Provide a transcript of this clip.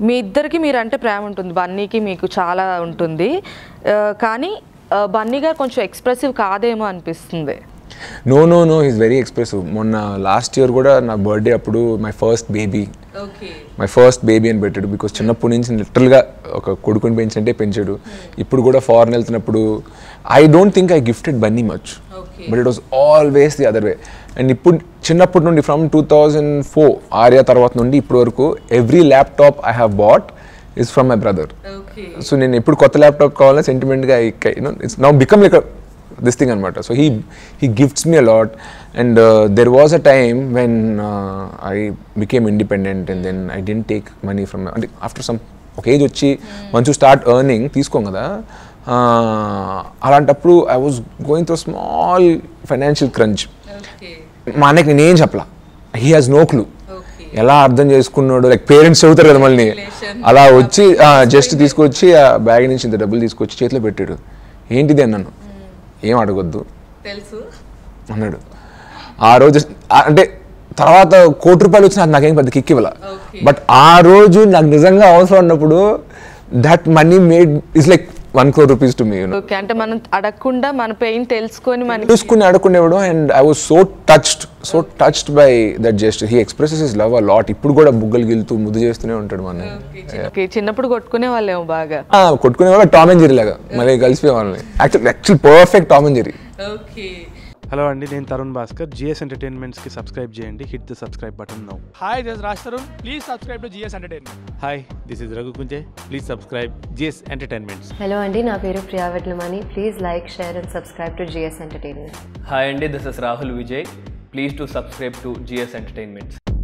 మీ ఇద్దరికి మీరంటే ప్రేమ ఉంటుంది బన్నీకి మీకు చాలా ఉంటుంది ఆ, కానీ ఆ, బన్నీ గారు కొంచెం ఎక్స్ప్రెసివ్ కాదేమో అనిపిస్తుంది no no no is very expressive మొన్న లాస్ట్ ఇయర్ కూడా నా బర్త్డే అప్పుడు my first baby okay my first baby అని పెట్టాడు బికాస్ చిన్నప్పటి నుంచి లిటరల్గా ఒక కొడుకుని పెంచంటే పెంచాడు ఇప్పుడు కూడా ఫారెన్ వెళ్తున్నప్పుడు I don't think I gifted Bunny much Okay. But it was always the other way and ఇప్పుడు చిన్నప్పటి నుండి from two thousand four Arya తర్వాత నుండి ఇప్పటి వరకు every laptop I have bought is from my brother okay so నేను ఎప్పుడు కొత్త ల్యాప్టాప్ కావాలని సెంటిమెంట్గా you know it's now become like this thing అనమాట so he he gifts me a lot and there was a time when I became independent and then I don't take money from అంటే after some ఒక age వచ్చి once you start earning తీసుకోం కదా uh, అలాంటప్పుడు I was going through small financial crunch okay మా అన్నకి నేనేం చెప్పలా he has no clue okay ఎలా అర్థం చేసుకున్నాడు లైక్ పేరెంట్స్ చెబుతారు కదా మళ్ళీ అలా వచ్చి జస్ట్ తీసుకొచ్చి ఆ బ్యాగ్ నుంచి ఇంత డబ్బులు తీసుకొచ్చి చేతిలో పెట్టాడు ఏంటిది అన్నాను ఏం అడగొద్దు తెలుసు అన్నాడు ఆ రోజు ఆ- అంటే తర్వాత కోటి రూపాయలు వచ్చిన నాకేం పెద్ద కిక్ ఇవ్వాల బట్ ఆ రోజు నాకు నిజంగా అవసరం ఉన్నప్పుడు that money made is like one crore rupees to me okay అంటే మనం అడగకుండా మన పెయిన్ తెలుసుకొని మనకి చూసుకుని అడుకునేవాడు and I was so touched so touched by that just he expresses is love a lot ఇప్పుడు కూడా బుగ్గలు గిలుతూ ముద్దు చేస్తూనే ఉంటాడు మన ఓకే చిన్నప్పుడు కొట్టుకునే వాళ్ళేమో బాగా కొట్టుకునే వాళ్ళు టామ్ అండ్ జెరీ లాగా మళ్ళీ కలిసిపోయే వాళ్ళని actual actual perfect Tom and Jerry okay hello అండి నేను తరుణ్ భాస్కర్ జిఎస్ ఎంటర్టైన్మెంట్స్కి సబ్స్క్రైబ్ చేయండి hit the subscribe button now Hi, this is Raj Tarun. Please subscribe to GS Entertainment. Hi this is Raghu Kunche please subscribe GS entertainments hello అండి నా పేరు Priya Vetlamani please like share and subscribe to GS entertainment hi అండి this is Rahul Vijay please to subscribe to GS entertainments